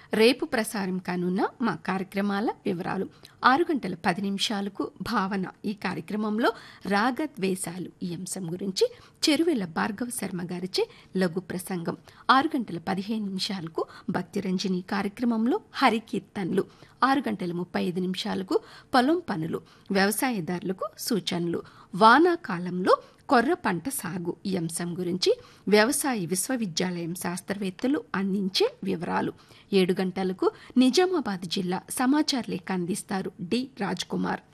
రేపు ప్రసారం కానున్న మా కార్యక్రమాల వివరాలు ఆరు గంటల పది నిమిషాలకు భావన ఈ కార్యక్రమంలో రాగద్వేషాలు ఈ అంశం గురించి చెరువెల భార్గవ శర్మ గారిచే లఘు ప్రసంగం ఆరు గంటల పదిహేను నిమిషాలకు భక్తిరంజని కార్యక్రమంలో హరికీర్తనలు ఆరు గంటల ముప్పై ఐదు నిమిషాలకు పొలం పనులు వ్యవసాయదారులకు సూచనలు వానాకాలంలో కొర్ర పంట సాగు ఈ అంశం గురించి వ్యవసాయ విశ్వవిద్యాలయం శాస్త్రవేత్తలు అందించే వివరాలు ఏడు గంటలకు నిజామాబాద్ జిల్లా సమాచార లేఖ అందిస్తారు డి రాజ్ కుమార్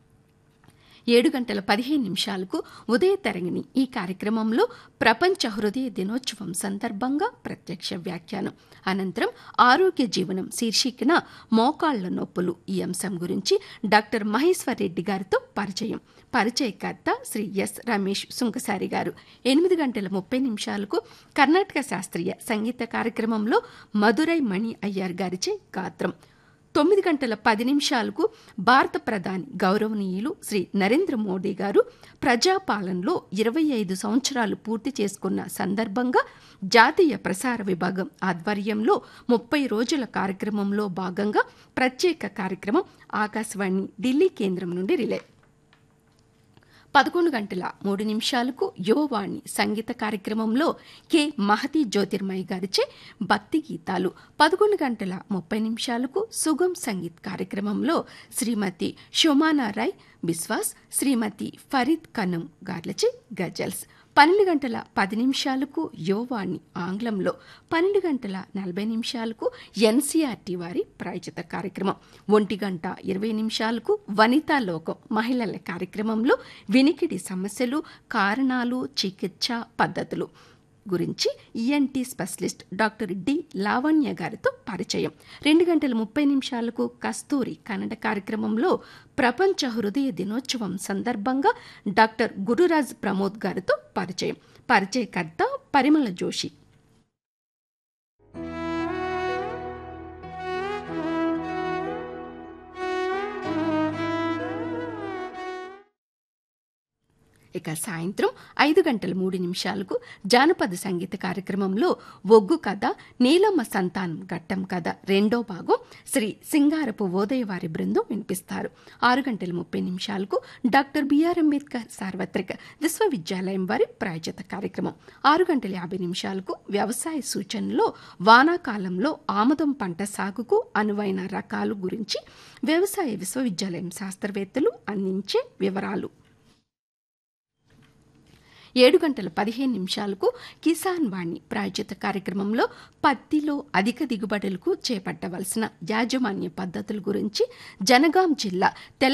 ఏడు గంటల పదిహేను నిమిషాలకు ఉదయ తరంగిణి ఈ కార్యక్రమంలో ప్రపంచ హృదయ దినోత్సవం సందర్భంగా ప్రత్యక్ష వ్యాఖ్యానం అనంతరం ఆరోగ్య జీవనం శీర్షికన మోకాళ్ల నొప్పులు ఈ అంశం గురించి డాక్టర్ మహేశ్వర్ రెడ్డి గారితో పరిచయం పరిచయకర్త శ్రీ ఎస్ రమేష్ సుంకసారి గారు ఎనిమిది గంటల ముప్పై నిమిషాలకు కర్ణాటక శాస్త్రీయ సంగీత కార్యక్రమంలో మధురై మణి అయ్యార్ గారిచే గాత్రం తొమ్మిది గంటల పది నిమిషాలకు భారత ప్రధాని గౌరవనీయులు శ్రీ నరేంద్ర మోడీ గారు ప్రజాపాలనలో ఇరవై ఐదు సంవత్సరాలు పూర్తి చేసుకున్న సందర్భంగా జాతీయ ప్రసార విభాగం ఆధ్వర్యంలో ముప్పై రోజుల కార్యక్రమంలో భాగంగా ప్రత్యేక కార్యక్రమం ఆకాశవాణి ఢిల్లీ కేంద్రం నుండి రిలే పదకొండు గంటల మూడు నిమిషాలకు యువవాణి సంగీత కార్యక్రమంలో కె మహతి జ్యోతిర్మయి గారిచే భక్తి గీతాలు పదకొండు గంటల ముప్పై నిమిషాలకు సుగం సంగీత్ కార్యక్రమంలో శ్రీమతి షొమానా రాయ్ బిస్వాస్ శ్రీమతి ఫరీద్ కనం గార్లచే గజల్స్ పన్నెండు గంటల పది నిమిషాలకు యువవాణి ఆంగ్లంలో పన్నెండు గంటల నలభై నిమిషాలకు ఎన్సీఆర్టీ వారి ప్రాయోజిత కార్యక్రమం ఒంటి గంట ఇరవై నిమిషాలకు వనితా లోకం మహిళల కార్యక్రమంలో వినికిడి సమస్యలు కారణాలు చికిత్స పద్ధతులు గురించి ENT specialist doctor D Lavanya గారితో పరిచయం రెండు గంటల ముప్పై నిమిషాలకు కస్తూరి కన్నడ కార్యక్రమంలో ప్రపంచ హృదయ దినోత్సవం సందర్భంగా డాక్టర్ గురురాజ్ ప్రమోద్ గారితో పరిచయం పరిచయకర్త పరిమళ జోషి ఇక సాయంత్రం ఐదు గంటల మూడు నిమిషాలకు జానపద సంగీత కార్యక్రమంలో ఒగ్గు కథ నీలమ్మ సంతానం ఘట్టం కథ రెండో భాగం శ్రీ సింగారపు ఓదయవారి బృందం వినిపిస్తారు ఆరు గంటల ముప్పై నిమిషాలకు డాక్టర్ బిఆర్ అంబేద్కర్ సార్వత్రిక విశ్వవిద్యాలయం వారి ప్రాయోజిత కార్యక్రమం ఆరు గంటల యాభై నిమిషాలకు వ్యవసాయ సూచనలో వానాకాలంలో ఆమదం పంట సాగుకు అనువైన రకాలు గురించి వ్యవసాయ విశ్వవిద్యాలయం శాస్త్రవేత్తలు అందించే వివరాలు ఏడు గంటల పదిహేను నిమిషాలకు కిసాన్ వాణి ప్రాయోజిత కార్యక్రమంలో పత్తిలో అధిక దిగుబడులకు చేపట్టవలసిన యాజమాన్య పద్ధతుల గురించి జనగాం జిల్లా